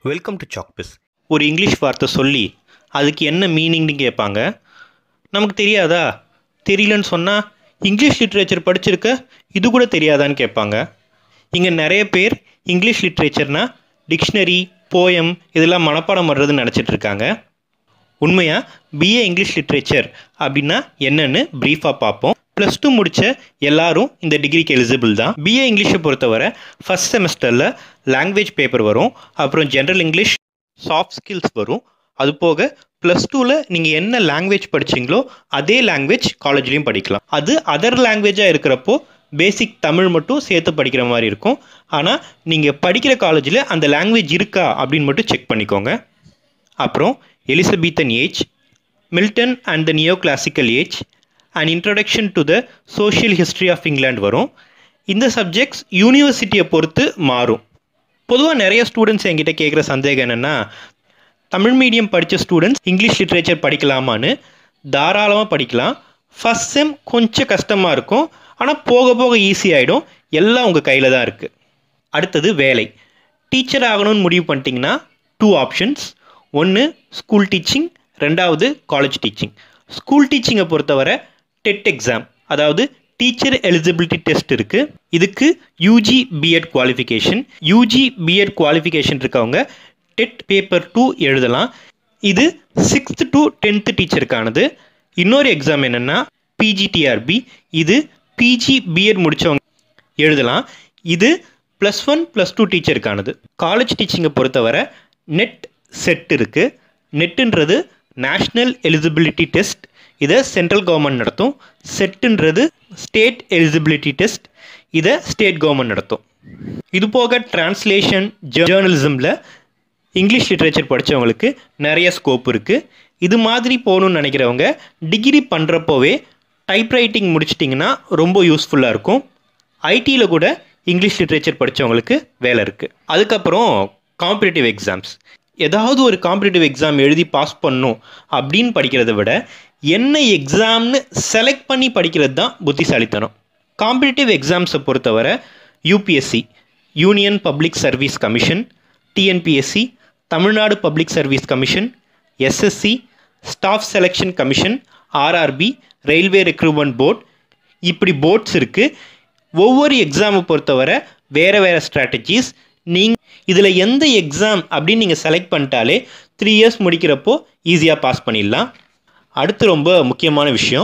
welcome to சாக்பிஸ் ஒரு English வார்த்தை சொல்லி அதுக்கு என்ன மீனிங்னு கேட்பாங்க நமக்கு தெரியாதா தெரியலன்னு சொன்னால் இங்கிலீஷ் லிட்ரேச்சர் படிச்சிருக்க இது கூட தெரியாதான்னு கேட்பாங்க இங்கே நிறைய பேர் இங்கிலீஷ் லிட்ரேச்சர்னா டிக்ஷனரி போயம் இதெல்லாம் மனப்பாடம் பண்ணுறதுன்னு நினச்சிட்டு இருக்காங்க உண்மையாக பிஏ இங்கிலீஷ் லிட்ரேச்சர் அப்படின்னா என்னன்னு ப்ரீஃபாக பார்ப்போம் ப்ளஸ் டூ முடித்த எல்லாரும் இந்த டிகிரிக்கு எலிஜிபிள் தான் பிஏ இங்கிலீஷை பொறுத்தவரை ஃபஸ்ட் செமஸ்டரில் லாங்குவேஜ் பேப்பர் வரும் அப்புறம் ஜென்ரல் இங்கிலீஷ் சாஃப்ட் ஸ்கில்ஸ் வரும் அது போக ப்ளஸ் டூவில் நீங்கள் என்ன லாங்குவேஜ் படிச்சீங்களோ அதே லாங்குவேஜ் காலேஜ்லேயும் படிக்கலாம் அது அதர் லாங்குவேஜாக இருக்கிறப்போ பேசிக் தமிழ் மட்டும் சேர்த்து படிக்கிற மாதிரி இருக்கும் ஆனால் நீங்கள் படிக்கிற காலேஜில் அந்த லாங்குவேஜ் இருக்கா அப்படின்னு மட்டும் செக் பண்ணிக்கோங்க அப்புறம் Elizabethan age Milton and the neo classical age and introduction to the social history of England வரும் இந்த சப்ஜெக்ட்ஸ் யூனிவர்சிட்டியை பொறுத்து மாறும் பொதுவாக நிறைய ஸ்டூடெண்ட்ஸ் என்கிட்ட கேட்குற சந்தேகம் என்னென்னா தமிழ் மீடியம் படித்த ஸ்டூடெண்ட்ஸ் இங்கிலீஷ் லிட்ரேச்சர் படிக்கலாமான்னு தாராளமாக படிக்கலாம் ஃபஸ்ட் செம் கொஞ்சம் கஷ்டமாக இருக்கும் ஆனால் போக போக ஈஸி ஆகிடும் எல்லாம் உங்கள் கையில் தான் இருக்குது அடுத்தது வேலை டீச்சர் ஆகணும்னு முடிவு பண்ணிட்டீங்கன்னா டூ ஆப்ஷன்ஸ் ஒன்று ஸ்கூல் டீச்சிங் ரெண்டாவது காலேஜ் டீச்சிங் ஸ்கூல் டீச்சிங்கை பொறுத்தவரை டெட் எக்ஸாம் அதாவது டீச்சர் எலிஜிபிலிட்டி டெஸ்ட் இருக்குது இதுக்கு UG B Ed qualification UG B Ed qualification இருக்கவங்க டெட் பேப்பர் டூ எழுதலாம் இது சிக்ஸ்த் டு டென்த்து டீச்சருக்கானது இன்னொரு எக்ஸாம் என்னென்னா பிஜிடிஆர்பி இது பிஜி பிஎட் முடித்தவங்க எழுதலாம் இது ப்ளஸ் ஒன் ப்ளஸ் டூ டீச்சருக்கானது காலேஜ் டீச்சிங்கை பொறுத்தவரை நெட் செட் இருக்குது நெட்டுன்றது நேஷ்னல் எலிஜிபிலிட்டி டெஸ்ட் இதை சென்ட்ரல் கவர்மெண்ட் நடத்தும் செட்டுன்றது ஸ்டேட் எலிஜிபிலிட்டி டெஸ்ட் இதை ஸ்டேட் கவர்மெண்ட் நடத்தும் இது போக டிரான்ஸ்லேஷன் ஜேர்னலிசமில் இங்கிலீஷ் லிட்ரேச்சர் படித்தவங்களுக்கு நிறைய ஸ்கோப் இருக்குது இது மாதிரி போகணுன்னு நினைக்கிறவங்க டிகிரி பண்ணுறப்போவே டைப்ரைட்டிங் முடிச்சிட்டிங்கன்னா ரொம்ப யூஸ்ஃபுல்லாக இருக்கும் ஐடியில் கூட இங்கிலீஷ் லிட்ரேச்சர் படித்தவங்களுக்கு வேலை இருக்குது அதுக்கப்புறம் காம்படிட்டிவ் எக்ஸாம்ஸ் ஏதாவது ஒரு காம்படிட்டிவ் எக்ஸாம் எழுதி பாஸ் பண்ணும் அப்படின்னு படிக்கிறத விட என்ன எக்ஸாம்னு செலக்ட் பண்ணி படிக்கிறது தான் புத்திசாலித்தனம் காம்படிட்டிவ் எக்ஸாம்ஸை பொறுத்தவரை UPSC union public service commission TNPSC Tamil Nadu public service commission SSC staff selection commission RRB railway recruitment board இப்படி போர்ட்ஸ் இருக்குது ஒவ்வொரு எக்ஸாமை பொறுத்தவரை வேறு வேறு ஸ்ட்ராட்டஜிஸ் நீங்கள் இதில் எந்த எக்ஸாம் அப்படின்னு நீங்கள் செலக்ட் பண்ணிட்டாலே த்ரீ இயர்ஸ் முடிக்கிறப்போ ஈஸியாக பாஸ் பண்ணிடலாம் அடுத்து ரொம்ப முக்கியமான விஷயம்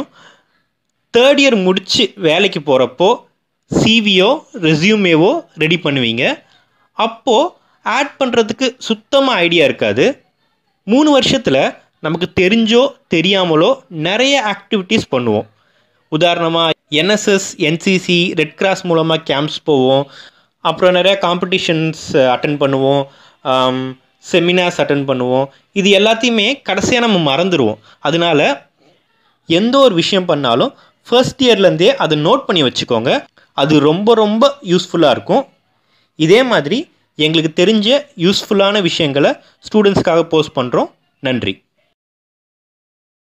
தேர்ட் இயர் முடித்து வேலைக்கு போகிறப்போ சிவியோ ரெஸ்யூமேவோ ரெடி பண்ணுவீங்க அப்போது ஆட் பண்ணுறதுக்கு சுத்தமாக ஐடியா இருக்காது மூணு வருஷத்தில் நமக்கு தெரிஞ்சோ தெரியாமலோ நிறைய ஆக்டிவிட்டீஸ் பண்ணுவோம் உதாரணமாக என்எஸ்எஸ் என்சிசி ரெட் கிராஸ் மூலமாக கேம்ப்ஸ் போவோம் அப்புறம் நிறையா காம்படிஷன்ஸ் அட்டன் பண்ணுவோம் செமினார்ஸ் அட்டன் பண்ணுவோம் இது எல்லாத்தையுமே கடைசியாக நம்ம மறந்துடுவோம் அதனால எந்த ஒரு விஷயம் பண்ணாலும் ஃபர்ஸ்ட் இயர்லேருந்தே அதை நோட் பண்ணி வச்சுக்கோங்க அது ரொம்ப ரொம்ப யூஸ்ஃபுல்லாக இருக்கும் இதே மாதிரி எங்களுக்கு தெரிஞ்ச யூஸ்ஃபுல்லான விஷயங்களை ஸ்டூடெண்ட்ஸ்க்காக போஸ்ட் பண்ணுறோம் நன்றி